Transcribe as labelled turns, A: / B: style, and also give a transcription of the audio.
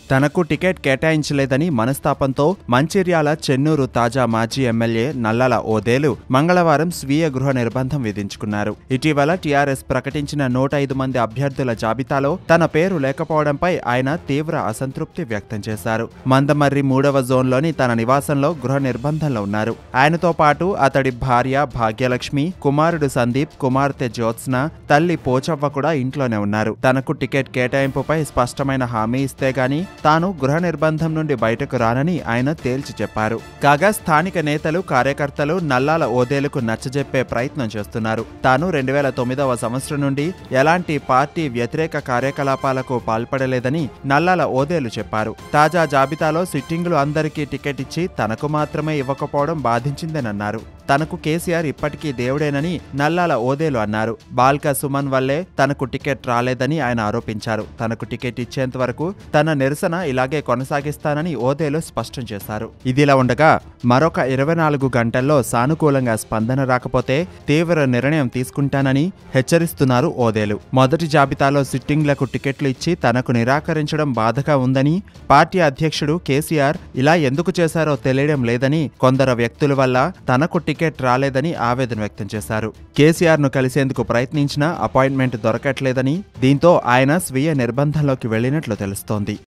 A: తనకు టికెట్ కేటాయించలేదని మనస్తాపంతో మంచిర్యాల చెన్నూరు తాజా మాజీ ఎమ్మెల్యే నల్లల ఓదేలు మంగళవారం స్వీయ గృహ నిర్బంధం విధించుకున్నారు ఇటీవల టీఆర్ఎస్ ప్రకటించిన నూట ఐదు మంది అభ్యర్థుల జాబితాలో తన పేరు లేకపోవడంపై ఆయన తీవ్ర అసంతృప్తి వ్యక్తం చేశారు మందమర్రి మూడవ జోన్లోని తన నివాసంలో గృహ నిర్బంధంలో ఉన్నారు ఆయనతో పాటు అతడి భార్య భాగ్యలక్ష్మి కుమారుడు సందీప్ కుమార్తె జ్యోత్స్న తల్లి పోచవ్వ కూడా ఇంట్లోనే ఉన్నారు తనకు టికెట్ కేటాయింపుపై స్పష్టమైన హామీ ఇస్తే గాని తాను గృహ నిర్బంధం నుండి బయటకు రానని ఆయన తేల్చి చెప్పారు కాగా స్థానిక నేతలు కార్యకర్తలు నల్లాల ఓదేలుకు నచ్చజెప్పే ప్రయత్నం చేస్తున్నారు తాను రెండు వేల తొమ్మిదవ సంవత్సరం నుండి ఎలాంటి పార్టీ వ్యతిరేక కార్యకలాపాలకు పాల్పడలేదని నల్లాల ఓదేలు చెప్పారు తాజా జాబితాలో సిట్టింగులు అందరికీ టికెట్ ఇచ్చి తనకు మాత్రమే ఇవ్వకపోవడం బాధించిందనన్నారు తనకు కేసీఆర్ ఇప్పటికీ దేవుడేనని నల్లాల ఓదేలు అన్నారు బాల్క సుమన్ వల్లే తనకు టికెట్ రాలేదని ఆయన ఆరోపించారు తనకు టికెట్ ఇచ్చేంత వరకు తన నిరసన ఇలాగే కొనసాగిస్తానని ఓదేలు స్పష్టం చేశారు ఇదిలా ఉండగా మరొక ఇరవై నాలుగు గంటల్లో సానుకూలంగా స్పందన రాకపోతే తీవ్ర నిర్ణయం తీసుకుంటానని హెచ్చరిస్తున్నారు ఓదేలు మొదటి జాబితాలో సిట్టింగ్లకు టికెట్లు ఇచ్చి తనకు నిరాకరించడం బాధగా ఉందని పార్టీ అధ్యక్షుడు కేసీఆర్ ఇలా ఎందుకు చేశారో తెలియడం లేదని కొందరు వ్యక్తుల వల్ల తనకు టికెట్ రాలేదని ఆవేదన వ్యక్తం చేశారు కేసీఆర్ ను కలిసేందుకు ప్రయత్నించినా అపాయింట్మెంట్ దొరకట్లేదని దీంతో ఆయన స్వీయ నిర్బంధంలోకి వెళ్లినట్లు తెలుస్తోంది